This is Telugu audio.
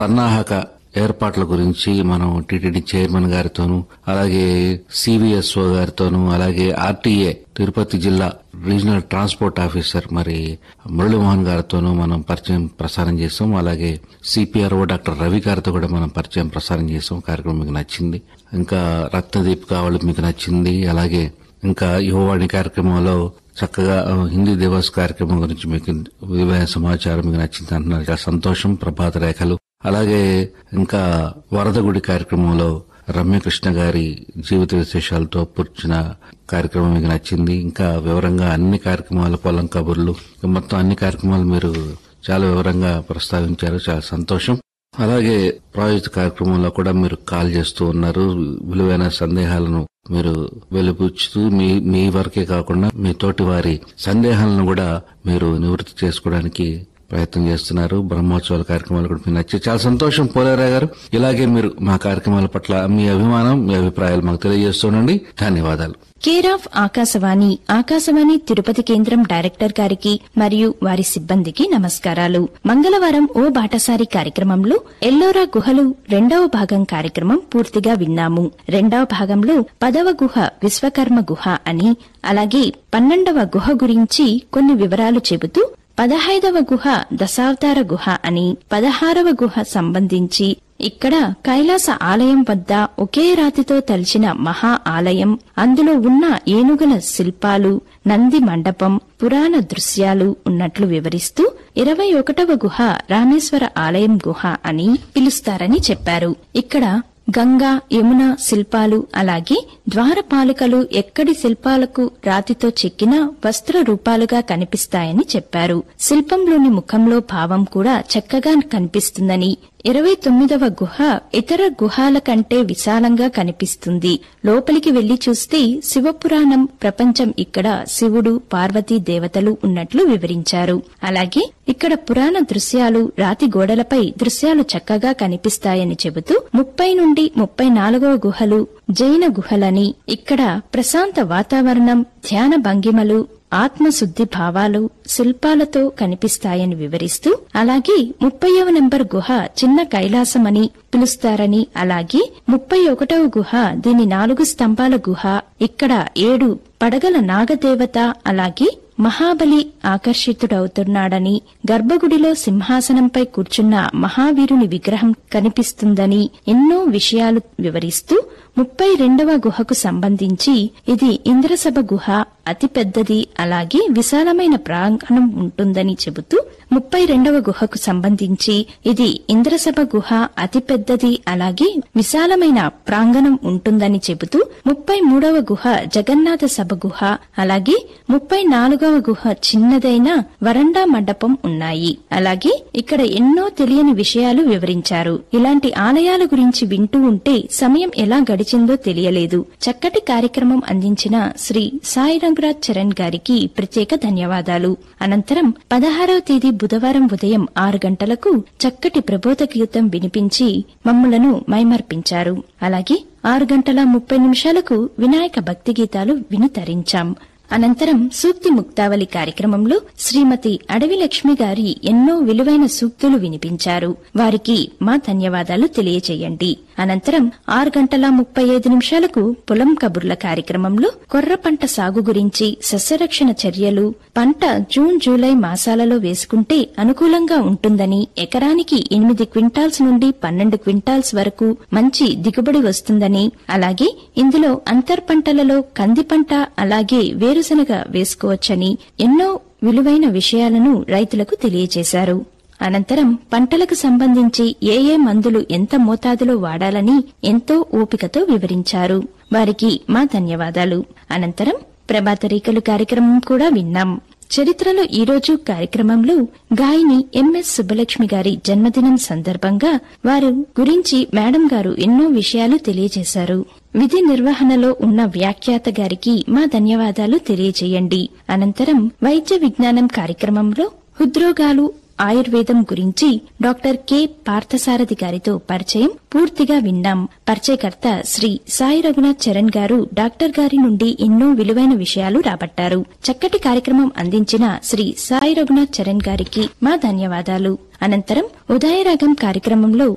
సన్నాహక ఏర్పాట్ల గురించి మనం టీటీడీ చైర్మన్ గారితోనూ అలాగే సివిఎస్ఓ గారితోనూ అలాగే ఆర్టీఏ తిరుపతి జిల్లా రీజనల్ ట్రాన్స్పోర్ట్ ఆఫీసర్ మరి మురళీమోహన్ గారితోనూ మనం పరిచయం ప్రసారం చేసాం అలాగే సిపిఆర్ఓ డాక్టర్ రవి గారితో కూడా మనం పరిచయం ప్రసారం చేసాం కార్యక్రమం మీకు నచ్చింది ఇంకా రత్నదీపిక వాళ్ళు మీకు నచ్చింది అలాగే ఇంకా యువవాణి కార్యక్రమంలో చక్కగా ఆ, హిందీ దివస్ కార్యక్రమం గురించి మీకు విలువైన సమాచారం మీకు నచ్చింది అంటున్నారు చాలా సంతోషం ప్రభాత రేఖలు అలాగే ఇంకా వరదగుడి కార్యక్రమంలో రమ్యకృష్ణ గారి జీవిత విశేషాలతో కూర్చున్న కార్యక్రమం మీకు నచ్చింది ఇంకా వివరంగా అన్ని కార్యక్రమాలు పొలం కబుర్లు మొత్తం అన్ని కార్యక్రమాలు మీరు చాలా వివరంగా ప్రస్తావించారు చాలా సంతోషం అలాగే ప్రాయోజిత కార్యక్రమంలో కూడా మీరు కాల్ చేస్తూ ఉన్నారు విలువైన సందేహాలను మీరు వెలుపుచ్చుతూ మీ మీ వరకే కాకుండా మీ తోటి వారి సందేహాలను కూడా మీరు నివృత్తి చేసుకోవడానికి ప్రయత్నం చేస్తున్నారు బ్రహ్మోత్సవాల కార్యక్రమాలు కూడా మీకు నచ్చి చాలా సంతోషం పోలేరా గారు ఇలాగే మీరు మా కార్యక్రమాల పట్ల మీ అభిమానం మీ అభిప్రాయాలు మాకు తెలియజేస్తుండండి ధన్యవాదాలు కేర్ ఆఫ్ ఆకాశవాణి ఆకాశవాణి తిరుపతి కేంద్రం డైరెక్టర్ గారికి మరియు వారి సిబ్బందికి నమస్కారాలు మంగళవారం ఓ బాటసారి కార్యక్రమంలో ఎల్లోరా గుహలు రెండవ భాగం కార్యక్రమం పూర్తిగా విన్నాము రెండవ భాగంలో పదవ గుహ విశ్వకర్మ గుహ అని అలాగే పన్నెండవ గుహ గురించి కొన్ని వివరాలు చెబుతూ పదహైదవ గుహ దశావతార గుహ అని పదహారవ గుహ సంబంధించి ఇక్కడ కైలాస ఆలయం వద్ద ఒకే రాతితో తలిచిన మహా ఆలయం అందులో ఉన్న ఏనుగుల శిల్పాలు నంది మండపం పురాణ దృశ్యాలు ఉన్నట్లు వివరిస్తూ ఇరవై ఒకటవ గుహ రామేశ్వర ఆలయం గుహ అని పిలుస్తారని చెప్పారు ఇక్కడ గంగా యమున శిల్పాలు అలాగే ద్వారపాలికలు ఎక్కడి శిల్పాలకు రాతితో చెక్కిన వస్త్ర రూపాలుగా కనిపిస్తాయని చెప్పారు శిల్పంలోని ముఖంలో భావం కూడా చక్కగా కనిపిస్తుందని ఇరవై తొమ్మిదవ గుహ ఇతర గుహాల కంటే విశాలంగా కనిపిస్తుంది లోపలికి వెళ్లి చూస్తే శివపురాణం ప్రపంచం ఇక్కడ శివుడు పార్వతీ దేవతలు ఉన్నట్లు వివరించారు అలాగే ఇక్కడ పురాణ దృశ్యాలు రాతి గోడలపై దృశ్యాలు చక్కగా కనిపిస్తాయని చెబుతూ ముప్పై నుండి ముప్పై నాలుగవ గుహలు జైన గుహలని ఇక్కడ ప్రశాంత వాతావరణం ధ్యాన భంగిమలు ఆత్మశుద్ధి భావాలు శిల్పాలతో కనిపిస్తాయని వివరిస్తూ అలాగే ముప్పైవ నెంబర్ గుహ చిన్న కైలాసమని పిలుస్తారని అలాగే ముప్పై ఒకటవ గుహ దీని నాలుగు స్తంభాల గుహ ఇక్కడ ఏడు పడగల నాగదేవత అలాగే మహాబలి ఆకర్షితుడవుతున్నాడని గర్భగుడిలో సింహాసనంపై కూర్చున్న మహావీరుని విగ్రహం కనిపిస్తుందని ఎన్నో విషయాలు వివరిస్తూ ముప్పై రెండవ గుహకు సంబంధించి ఇది ఇంద్రసభ గుహ అతి పెద్దది అలాగే విశాలమైన ప్రాంగణం ఉంటుందని చెబుతూ ముప్పై రెండవ గుహకు సంబంధించి ఇది ఇంద్రసభ గుహ అతి పెద్దది అలాగే విశాలమైన ప్రాంగణం ఉంటుందని చెబుతూ ముప్పై మూడవ గుహ జగన్నాథ సభ గుహ అలాగే ముప్పై నాలుగవ గుహ చిన్నదైన వరండా మండపం ఉన్నాయి అలాగే ఇక్కడ ఎన్నో తెలియని విషయాలు వివరించారు ఇలాంటి ఆలయాల గురించి వింటూ ఉంటే సమయం ఎలా గడిచిందో తెలియలేదు చక్కటి కార్యక్రమం అందించిన శ్రీ సాయి రంగరాజ్ చరణ్ గారికి ప్రత్యేక ధన్యవాదాలు అనంతరం పదహారవ తేదీ బుధవారం ఉదయం ఆరు గంటలకు చక్కటి ప్రబోధ గీతం వినిపించి మమ్ములను మైమర్పించారు అలాగే ఆరు గంటల ముప్పై నిమిషాలకు వినాయక భక్తి గీతాలు విని తరించాం అనంతరం సూక్తి ముక్తావళి కార్యక్రమంలో శ్రీమతి అడవి లక్ష్మి గారి ఎన్నో విలువైన సూక్తులు వినిపించారు వారికి మా ధన్యవాదాలు తెలియచేయండి అనంతరం ఆరు గంటల ముప్పై ఐదు నిమిషాలకు పొలం కబుర్ల కార్యక్రమంలో కొర్ర పంట సాగు గురించి సస్యరక్షణ చర్యలు పంట జూన్ జూలై మాసాలలో వేసుకుంటే అనుకూలంగా ఉంటుందని ఎకరానికి ఎనిమిది క్వింటాల్స్ నుండి పన్నెండు క్వింటాల్స్ వరకు మంచి దిగుబడి వస్తుందని అలాగే ఇందులో అంతర్ పంటలలో కంది పంట అలాగే వేరుశనగ వేసుకోవచ్చని ఎన్నో విలువైన విషయాలను రైతులకు తెలియజేశారు అనంతరం పంటలకు సంబంధించి ఏ ఏ మందులు ఎంత మోతాదులో వాడాలని ఎంతో ఓపికతో వివరించారు వారికి మా ధన్యవాదాలు అనంతరం ప్రభాత రేఖలు కార్యక్రమం కూడా విన్నాం చరిత్రలో ఈ రోజు కార్యక్రమంలో గాయని ఎంఎస్ సుబ్బలక్ష్మి గారి జన్మదినం సందర్భంగా వారు గురించి మేడం గారు ఎన్నో విషయాలు తెలియజేశారు విధి నిర్వహణలో ఉన్న వ్యాఖ్యాత గారికి మా ధన్యవాదాలు తెలియజేయండి అనంతరం వైద్య విజ్ఞానం కార్యక్రమంలో హృద్రోగాలు ఆయుర్వేదం గురించి డాక్టర్ కె పార్థసారథి గారితో పరిచయం పూర్తిగా విన్నాం పరిచయకర్త శ్రీ సాయి రఘునాథ్ చరణ్ గారు డాక్టర్ గారి నుండి ఎన్నో విలువైన విషయాలు రాబట్టారు చక్కటి కార్యక్రమం అందించిన శ్రీ సాయి రఘునాథ్ చరణ్ గారికి మా ధన్యవాదాలు అనంతరం ఉదయరాగం కార్యక్రమంలో